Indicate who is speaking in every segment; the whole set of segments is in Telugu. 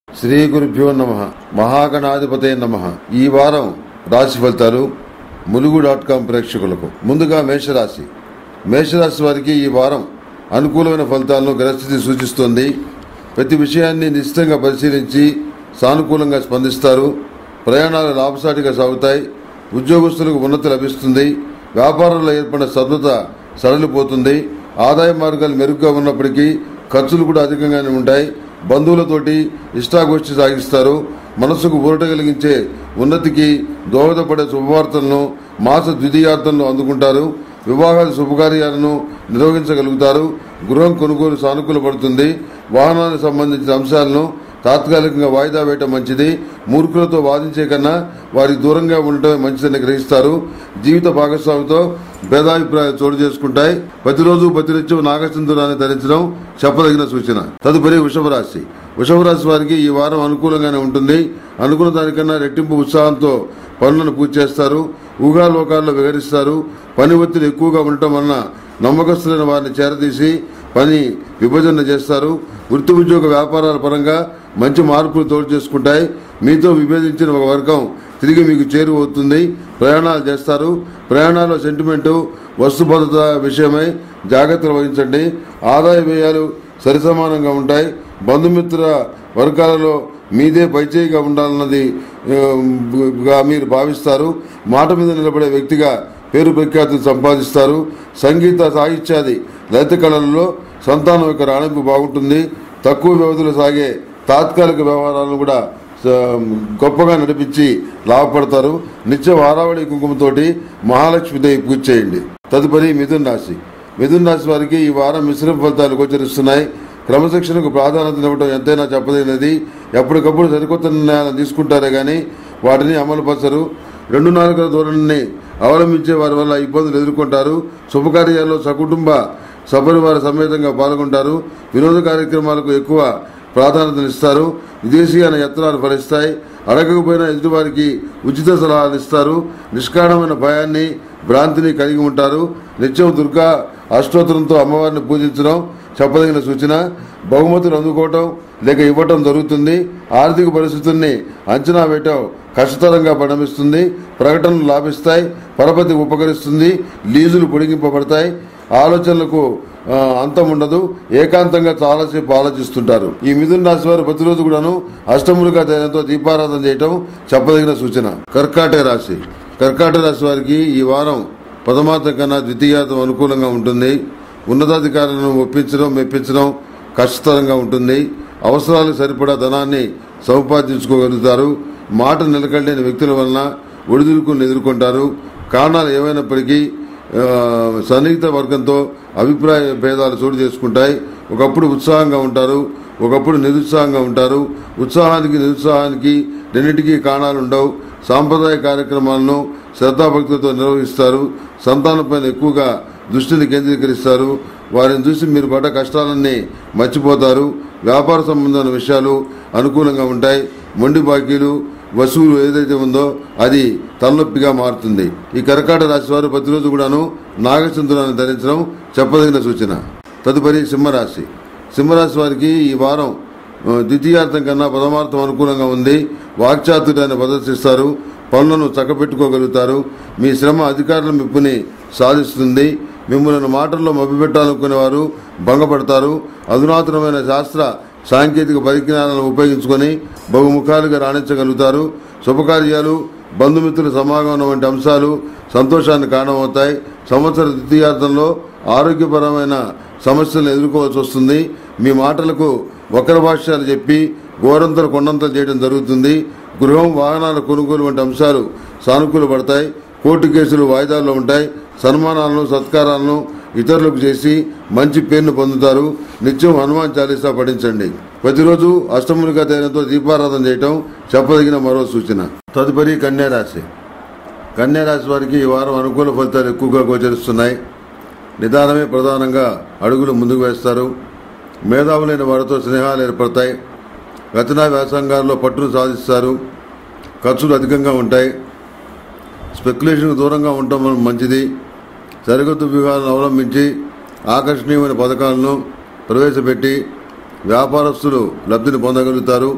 Speaker 1: శ్రీ గురుభ్యో నమ మహాగణాధిపతే నమ ఈ వారం రాశి ఫలితాలు ములుగు డాట్ కాం ప్రేక్షకులకు ముందుగా మేషరాశి మేషరాశి వారికి ఈ వారం అనుకూలమైన ఫలితాలను గ్రహస్థితి సూచిస్తోంది ప్రతి విషయాన్ని నిశ్చితంగా పరిశీలించి సానుకూలంగా స్పందిస్తారు ప్రయాణాలు లాభసాటిగా సాగుతాయి ఉద్యోగస్తులకు ఉన్నతి లభిస్తుంది వ్యాపారంలో ఏర్పడిన సద్వత సడలిపోతుంది ఆదాయ మార్గాలు మెరుగ్గా ఉన్నప్పటికీ ఖర్చులు కూడా అధికంగానే ఉంటాయి బంధువులతోటి ఇష్టాగోష్ఠి సాగిస్తారు మనసుకు ఊరట కలిగించే ఉన్నతికి దోహదపడే శుభవార్తలను మాస ద్వితీయార్థంలో అందుకుంటారు వివాహాల శుభకార్యాలను నిర్వహించగలుగుతారు గృహం కొనుగోలు సానుకూల పడుతుంది వాహనానికి సంబంధించిన అంశాలను తాత్కాలికంగా వాయిదా వేయటం మంచిది మూర్ఖులతో వాదించే కన్నా వారికి దూరంగా ఉండటమే మంచిదని గ్రహిస్తారు జీవిత భాగస్వామితో భేదాభిప్రాయాలు చోటు చేసుకుంటాయి ప్రతిరోజు ప్రతినిత్యం నాగసింధురాన్ని ధరించడం చెప్పదగిన సూచన తదుపరి వృషభ రాశి వృషభ రాశి వారికి ఈ వారం అనుకూలంగానే ఉంటుంది అనుకున్న దానికన్నా రెట్టింపు ఉత్సాహంతో పనులను పూర్తి చేస్తారు ఊహాలోకాల్లో వివరిస్తారు పని ఒత్తిడి ఎక్కువగా ఉండటం వలన నమ్మకస్తులైన వారిని చేరదీసి పని విభజన చేస్తారు వృత్తి ఉద్యోగ వ్యాపారాల పరంగా మంచి మార్పులు తోడు చేసుకుంటాయి మీతో విభేదించిన ఒక వర్గం తిరిగి మీకు చేరువవుతుంది ప్రయాణాలు చేస్తారు ప్రయాణాల్లో సెంటిమెంటు వస్తు భద్రత విషయమై జాగ్రత్తలు వహించండి ఆదాయ వ్యయాలు సరిసమానంగా ఉంటాయి బంధుమిత్ర వర్గాలలో మీదే పైచేయిగా ఉండాలన్నది ఆ, గా మీరు భావిస్తారు మాట మీద నిలబడే వ్యక్తిగా పేరు ప్రఖ్యాతులు సంపాదిస్తారు సంగీత సాహిత్యాది లలిత కళలలో సంతానం యొక్క రాణింపు బాగుంటుంది తక్కువ వ్యవధిలో సాగే తాత్కాలిక వ్యవహారాలను కూడా ఆ, గొప్పగా నడిపించి లాభపడతారు నిత్య వారావళి కుంకుమతోటి మహాలక్ష్మిదేవి పూజ చేయండి తదుపరి మిథున్ రాశి మిథున్ రాశి వారికి ఈ వారం మిశ్రమ ఫలితాలు గోచరిస్తున్నాయి క్రమశిక్షణకు ప్రాధాన్యత ఇవ్వడం ఎంతైనా చెప్పదగినది ఎప్పటికప్పుడు సరికొత్త నిర్ణయాలను తీసుకుంటారే కానీ వాటిని అమలుపరచరు రెండు నాలుగుల ధోరణిని అవలంబించే వారి వల్ల ఇబ్బందులు ఎదుర్కొంటారు శుభకార్యాల్లో సకుటుంబ సపరివార సమేతంగా పాల్గొంటారు వినోద కార్యక్రమాలకు ఎక్కువ ప్రాధాన్యతనిస్తారు విదేశీయాన యత్నాలు ఫలిస్తాయి అడగకపోయినా ఎదుటివారికి ఉచిత సలహాలు ఇస్తారు నిష్కారణమైన భయాన్ని భ్రాంతిని కలిగి ఉంటారు నిత్యం దుర్గా అష్టోత్తరంతో అమ్మవారిని పూజించడం చెప్పదగిన సూచన బహుమతులు అందుకోవటం లేక ఇవ్వటం జరుగుతుంది ఆర్థిక పరిస్థితుల్ని అంచనా వేయటం కష్టతరంగా పరిణమిస్తుంది ప్రకటనలు లాభిస్తాయి పరపతి ఉపకరిస్తుంది లీజులు పొడిగింపబడతాయి ఆలోచనలకు ఆ, అంతం ఉండదు ఏకాంతంగా చాలాసేపు ఆలోచిస్తుంటారు ఈ మిథున రాశి వారు ప్రతిరోజు కూడాను అష్టములుగా ధైర్యంతో దీపారాధన చేయటం చెప్పదగిన సూచన కర్కాటక రాశి కర్కాటక రాశి వారికి ఈ వారం ప్రథమార్థం కన్నా ద్వితీయార్థం అనుకూలంగా ఉంటుంది ఉన్నతాధికారులను ఒప్పించడం మెప్పించడం కష్టతరంగా ఉంటుంది అవసరాలకు సరిపడా ధనాన్ని సంపాదించుకోగలుగుతారు మాట నిలకడలేని వ్యక్తుల వలన ఒడిదుడుకులను ఎదుర్కొంటారు కారణాలు ఏమైనప్పటికీ ఆ, సన్నిహిత వర్గంతో అభిప్రాయ భేదాలు చోటు చేసుకుంటాయి ఒకప్పుడు ఉత్సాహంగా ఉంటారు ఒకప్పుడు నిరుత్సాహంగా ఉంటారు ఉత్సాహానికి నిరుత్సాహానికి రెండింటికి కారణాలు ఉండవు సాంప్రదాయ కార్యక్రమాలను శ్రద్ధాభక్తులతో నిర్వహిస్తారు సంతానంపైన ఎక్కువగా దృష్టిని కేంద్రీకరిస్తారు వారిని చూసి మీరు పడ్డ కష్టాలన్నీ మర్చిపోతారు వ్యాపార సంబంధమైన విషయాలు అనుకూలంగా ఉంటాయి మొండి బాకీలు వసూలు ఏదైతే ఉందో అది తలనొప్పిగా మారుతుంది ఈ కర్కాట రాశి వారు ప్రతిరోజు కూడాను నాగచంద్రాన్ని ధరించడం చెప్పదగిన సూచన తదుపరి సింహరాశి సింహరాశి వారికి ఈ వారం ఆ, ద్వితీయార్థం కన్నా ప్రథమార్థం అనుకూలంగా ఉంది వాక్చాతుర్యాన్ని ప్రదర్శిస్తారు పనులను చక్కబెట్టుకోగలుగుతారు మీ శ్రమ అధికారుల మెప్పుని సాధిస్తుంది మిమ్మల్ని మాటల్లో మభ్యపెట్టాలనుకునే వారు భంగపడతారు అధునాతనమైన శాస్త్ర సాంకేతిక పరిజ్ఞానాలను ఉపయోగించుకొని బహుముఖాలుగా రాణించగలుగుతారు శుభకార్యాలు బంధుమిత్రుల సమాగమనం వంటి అంశాలు సంతోషాన్ని కారణమవుతాయి సంవత్సర ద్వితీయార్థంలో ఆరోగ్యపరమైన సమస్యలను ఎదుర్కోవాల్సి వస్తుంది మీ మాటలకు వక్ర భాష్యాలు చెప్పి గోరంతలు కొండంతలు చేయడం జరుగుతుంది గృహం వాహనాల కొనుగోలు వంటి అంశాలు సానుకూల పడతాయి కోర్టు కేసులు వాయిదాల్లో ఉంటాయి సన్మానాలను సత్కారాలను ఇతరులకు చేసి మంచి పేరును పొందుతారు నిత్యం హనుమాన్ చాలీసా పఠించండి ప్రతిరోజు అష్టములుగా తేనెతో దీపారాధన చేయటం చెప్పదగిన మరో సూచన తదుపరి కన్యా రాశి కన్యా రాశి వారికి ఈ వారం అనుకూల ఫలితాలు ఎక్కువగా గోచరిస్తున్నాయి నిదానమే ప్రధానంగా అడుగులు ముందుకు వేస్తారు మేధావులైన వారితో స్నేహాలు ఏర్పడతాయి రచనా వ్యాసంగాల్లో పట్టును సాధిస్తారు ఖర్చులు అధికంగా ఉంటాయి స్పెక్యులేషన్కు దూరంగా ఉండటం మంచిది సరికొత్త వ్యూహాలను అవలంబించి ఆకర్షణీయమైన పథకాలను ప్రవేశపెట్టి వ్యాపారస్తులు లబ్ధిని పొందగలుగుతారు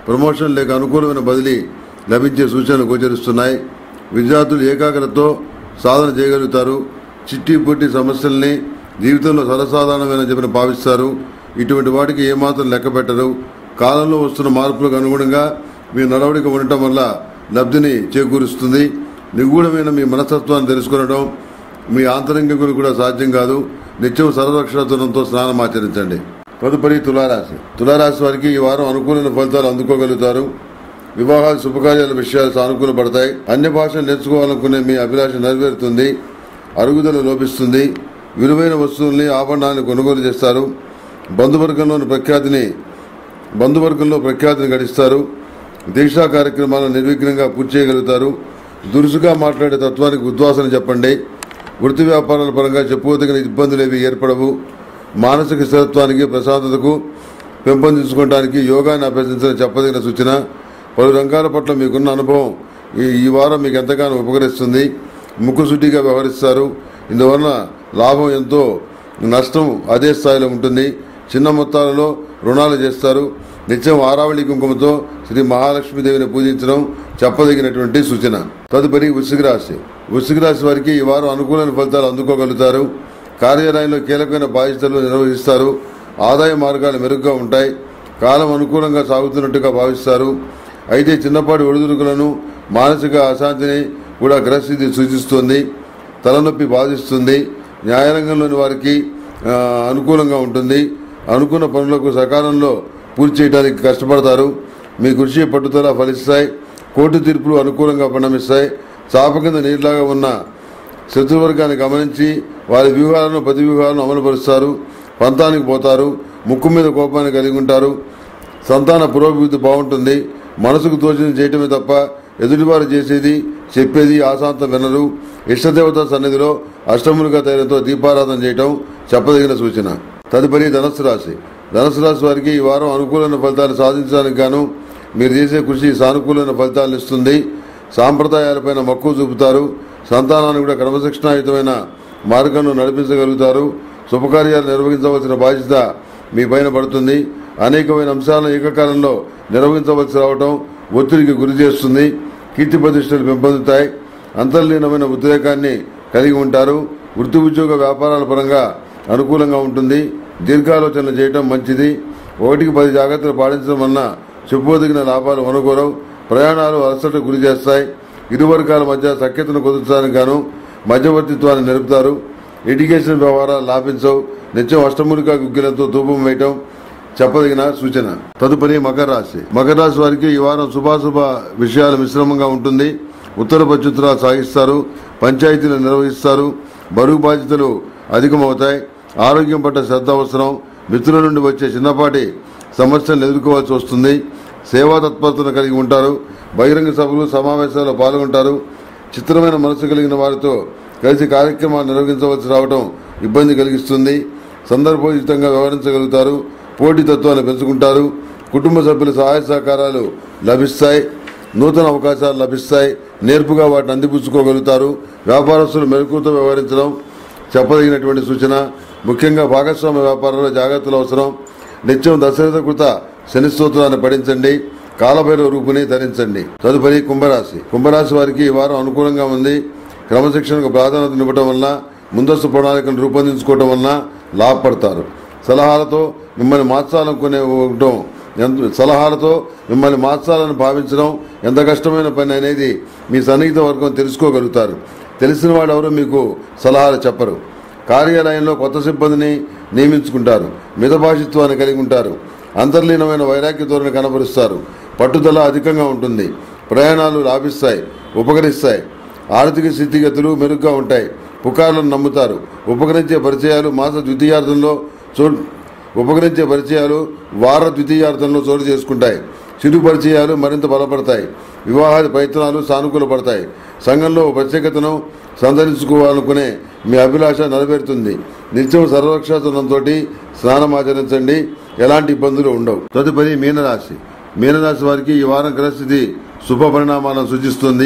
Speaker 1: ప్రమోషన్ లేక అనుకూలమైన బదిలీ లభించే సూచనలు గోచరిస్తున్నాయి విద్యార్థులు ఏకాగ్రతతో సాధన చేయగలుగుతారు చిట్టి పుట్టి సమస్యల్ని జీవితంలో సర్వసాధారణమైన చెప్పిన భావిస్తారు ఇటువంటి వాటికి ఏమాత్రం లెక్క పెట్టరు కాలంలో వస్తున్న మార్పులకు అనుగుణంగా మీ నడవడిక ఉండటం వల్ల లబ్ధిని చేకూరుస్తుంది నిగూఢమైన మీ మనస్తత్వాన్ని తెలుసుకునడం మీ ఆంతరంగికులు కూడా సాధ్యం కాదు నిత్యం సర్వరక్షణతో స్నానం ఆచరించండి తదుపరి తులారాశి తులారాశి వారికి ఈ వారం అనుకూలమైన ఫలితాలు అందుకోగలుగుతారు వివాహాలు శుభకార్యాల విషయాలు సానుకూల పడతాయి అన్య భాషలు నేర్చుకోవాలనుకునే మీ అభిలాష నెరవేరుతుంది అరుగుదల లోపిస్తుంది విలువైన వస్తువుల్ని ఆభరణాలను కొనుగోలు చేస్తారు బంధువర్గంలోని ప్రఖ్యాతిని బంధువర్గంలో ప్రఖ్యాతిని గడిస్తారు దీక్షా కార్యక్రమాలను నిర్విఘ్నంగా పూర్తి చేయగలుగుతారు దురుసుగా మాట్లాడే తత్వానికి ఉద్వాసన చెప్పండి వృత్తి వ్యాపారాల పరంగా చెప్పుకోదగిన ఇబ్బందులు ఏవి ఏర్పడవు మానసిక స్థిరత్వానికి ప్రశాంతతకు పెంపొందించుకోవడానికి యోగాన్ని అభ్యసించడం చెప్పదగిన సూచన పలు రంగాల పట్ల మీకున్న అనుభవం ఈ ఈ వారం మీకు ఎంతగానో ఉపకరిస్తుంది ముక్కుసూటిగా వ్యవహరిస్తారు ఇందువలన లాభం ఎంతో నష్టం అదే స్థాయిలో ఉంటుంది చిన్న మొత్తాలలో రుణాలు చేస్తారు నిత్యం ఆరావళి కుంకుమతో శ్రీ మహాలక్ష్మీదేవిని పూజించడం చెప్పదగినటువంటి సూచన తదుపరి వృశ్చిక రాశి వృశ్చిక రాశి వారికి ఈ వారం అనుకూలమైన ఫలితాలు అందుకోగలుగుతారు కార్యాలయంలో కీలకమైన బాధ్యతలు నిర్వహిస్తారు ఆదాయ మార్గాలు మెరుగ్గా ఉంటాయి కాలం అనుకూలంగా సాగుతున్నట్టుగా భావిస్తారు అయితే చిన్నపాటి ఒడిదుడుకులను మానసిక అశాంతిని కూడా గ్రహస్థితి సూచిస్తుంది తలనొప్పి బాధిస్తుంది న్యాయరంగంలోని వారికి ఆ, అనుకూలంగా ఉంటుంది అనుకున్న పనులకు సకాలంలో పూర్తి చేయడానికి కష్టపడతారు మీ కృషి పట్టుదల ఫలిస్తాయి కోర్టు తీర్పులు అనుకూలంగా పరిణమిస్తాయి చాప కింద నీరులాగా ఉన్న శత్రువర్గాన్ని గమనించి వారి వ్యూహాలను ప్రతి వ్యూహాలను అమలుపరుస్తారు పంతానికి పోతారు ముక్కు మీద కోపాన్ని కలిగి ఉంటారు సంతాన పురోభివృద్ధి బాగుంటుంది మనసుకు తోచింది చేయటమే తప్ప ఎదుటివారు చేసేది చెప్పేది ఆశాంతం వినరు ఇష్టదేవత సన్నిధిలో అష్టములుగా తైలంతో దీపారాధన చేయటం చెప్పదగిన సూచన తదుపరి ధనస్సు రాశి ధనస్సు రాశి వారికి ఈ వారం అనుకూలమైన ఫలితాలు సాధించడానికి గాను మీరు చేసే కృషి సానుకూలమైన ఫలితాలను ఇస్తుంది సాంప్రదాయాలపైన మక్కువ చూపుతారు సంతానాన్ని కూడా క్రమశిక్షణాయుతమైన మార్గంలో నడిపించగలుగుతారు శుభకార్యాలు నిర్వహించవలసిన బాధ్యత మీ పైన పడుతుంది అనేకమైన అంశాలను ఏకకాలంలో నిర్వహించవలసి రావటం ఒత్తిడికి గురి చేస్తుంది కీర్తి ప్రతిష్టలు పెంపొందుతాయి అంతర్లీనమైన ఉద్రేకాన్ని కలిగి ఉంటారు వృత్తి ఉద్యోగ వ్యాపారాల పరంగా అనుకూలంగా ఉంటుంది దీర్ఘాలోచనలు చేయటం మంచిది ఒకటికి పది జాగ్రత్తలు పాటించడం వలన చెప్పుకోదగిన లాభాలు అనుకూలం ప్రయాణాలు అలసటకు గురి చేస్తాయి ఇరు వర్గాల మధ్య సఖ్యతను కుదుర్చడానికి గాను మధ్యవర్తిత్వాన్ని నిలుపుతారు ఎడ్యుకేషన్ వ్యవహారాలు లాభించవు నిత్యం అష్టమూలికా గుగ్గిలంతో ధూపం వేయటం చెప్పదగిన సూచన తదుపరి మకర రాశి మకర రాశి వారికి ఈ వారం శుభాశుభ విషయాలు మిశ్రమంగా ఉంటుంది ఉత్తర పచ్చుత్తరాలు సాగిస్తారు పంచాయతీలు నిర్వహిస్తారు బరువు బాధ్యతలు అధికమవుతాయి ఆరోగ్యం పట్ల శ్రద్ధ అవసరం మిత్రుల నుండి వచ్చే చిన్నపాటి సమస్యలను ఎదుర్కోవాల్సి వస్తుంది సేవా తత్పరతను కలిగి ఉంటారు బహిరంగ సభలు సమావేశాల్లో పాల్గొంటారు చిత్రమైన మనసు కలిగిన వారితో కలిసి కార్యక్రమాలు నిర్వహించవలసి రావడం ఇబ్బంది కలిగిస్తుంది సందర్భోచితంగా వ్యవహరించగలుగుతారు పోటీతత్వాన్ని పెంచుకుంటారు కుటుంబ సభ్యుల సహాయ సహకారాలు లభిస్తాయి నూతన అవకాశాలు లభిస్తాయి నేర్పుగా వాటిని అందిపుచ్చుకోగలుగుతారు వ్యాపారస్తులు మెలకువతో వ్యవహరించడం చెప్పదగినటువంటి సూచన ముఖ్యంగా భాగస్వామ్య వ్యాపారంలో జాగ్రత్తలు అవసరం నిత్యం దశరథ కృత శని స్తోత్రాన్ని పఠించండి కాలభైరవ రూపుని ధరించండి తదుపరి కుంభరాశి కుంభరాశి వారికి ఈ వారం అనుకూలంగా ఉంది క్రమశిక్షణకు ప్రాధాన్యత ఇవ్వటం వలన ముందస్తు ప్రణాళికను రూపొందించుకోవటం వలన లాభపడతారు సలహాలతో మిమ్మల్ని మార్చాలనుకునే ఉండటం ఎంత సలహాలతో మిమ్మల్ని మార్చాలని భావించడం ఎంత కష్టమైన పని అనేది మీ సన్నిహిత వర్గం తెలుసుకోగలుగుతారు తెలిసిన వాడు ఎవరు మీకు సలహాలు చెప్పరు కార్యాలయంలో కొత్త సిబ్బందిని నియమించుకుంటారు మితభాషిత్వాన్ని కలిగి ఉంటారు అంతర్లీనమైన వైరాగ్య ధోరణి కనబరుస్తారు పట్టుదల అధికంగా ఉంటుంది ప్రయాణాలు లాభిస్తాయి ఉపకరిస్తాయి ఆర్థిక స్థితిగతులు మెరుగ్గా ఉంటాయి పుకార్లను నమ్ముతారు ఉపకరించే పరిచయాలు మాస ద్వితీయార్థంలో చో ఉపకరించే పరిచయాలు వార ద్వితీయార్థంలో చోటు చేసుకుంటాయి చిరు పరిచయాలు మరింత బలపడతాయి వివాహాది ప్రయత్నాలు సానుకూల పడతాయి సంఘంలో ఓ ప్రత్యేకతను సంతరించుకోవాలనుకునే మీ అభిలాష నెరవేరుతుంది నిత్యం సర్వరక్షాతనంతో స్నానం ఆచరించండి ఎలాంటి ఇబ్బందులు ఉండవు తదుపరి మీనరాశి మీనరాశి వారికి ఈ వారం గ్రహస్థితి శుభ పరిణామాలను సూచిస్తుంది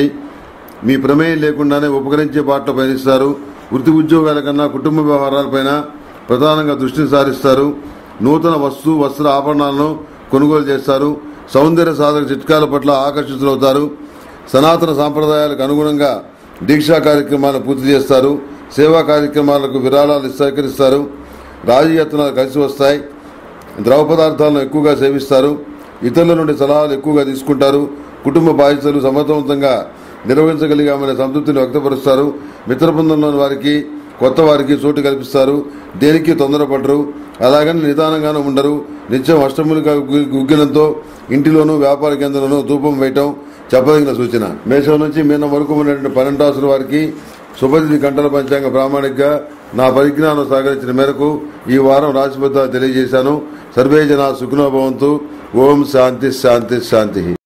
Speaker 1: మీ ప్రమేయం లేకుండానే ఉపకరించే బాటలో పయనిస్తారు వృత్తి ఉద్యోగాల కన్నా కుటుంబ వ్యవహారాలపైన ప్రధానంగా దృష్టిని సారిస్తారు నూతన వస్తు వస్త్ర ఆభరణాలను కొనుగోలు చేస్తారు సౌందర్య సాధక చిట్కాల పట్ల ఆకర్షితులవుతారు సనాతన సాంప్రదాయాలకు అనుగుణంగా దీక్షా కార్యక్రమాలను పూర్తి చేస్తారు సేవా కార్యక్రమాలకు విరాళాలు సేకరిస్తారు రాజయత్నాలు కలిసి వస్తాయి ద్రవ పదార్థాలను ఎక్కువగా సేవిస్తారు ఇతరుల నుండి సలహాలు ఎక్కువగా తీసుకుంటారు కుటుంబ బాధ్యతలు సమర్థవంతంగా నిర్వహించగలిగామనే సంతృప్తిని వ్యక్తపరుస్తారు మిత్ర బృందంలోని వారికి కొత్త వారికి చోటు కల్పిస్తారు దేనికి తొందరపడరు అలాగని నిదానంగానూ ఉండరు నిత్యం అష్టములుగా గు- గుగ్గిలంతో ఇంటిలోనూ వ్యాపార కేంద్రంలోనూ ధూపం వేయటం చెప్పదగిన సూచన మేషం నుంచి మీన వరకు ఉన్నటువంటి పన్నెండు రాసుల వారికి శుభతిథి గంటల పంచాంగ ప్రామాణికగా నా పరిజ్ఞానం సహకరించిన మేరకు ఈ వారం రాశి ఫలితాలు తెలియజేశాను సర్వే జన సుఖనోభవంతు ఓం శాంతి శాంతి శాంతి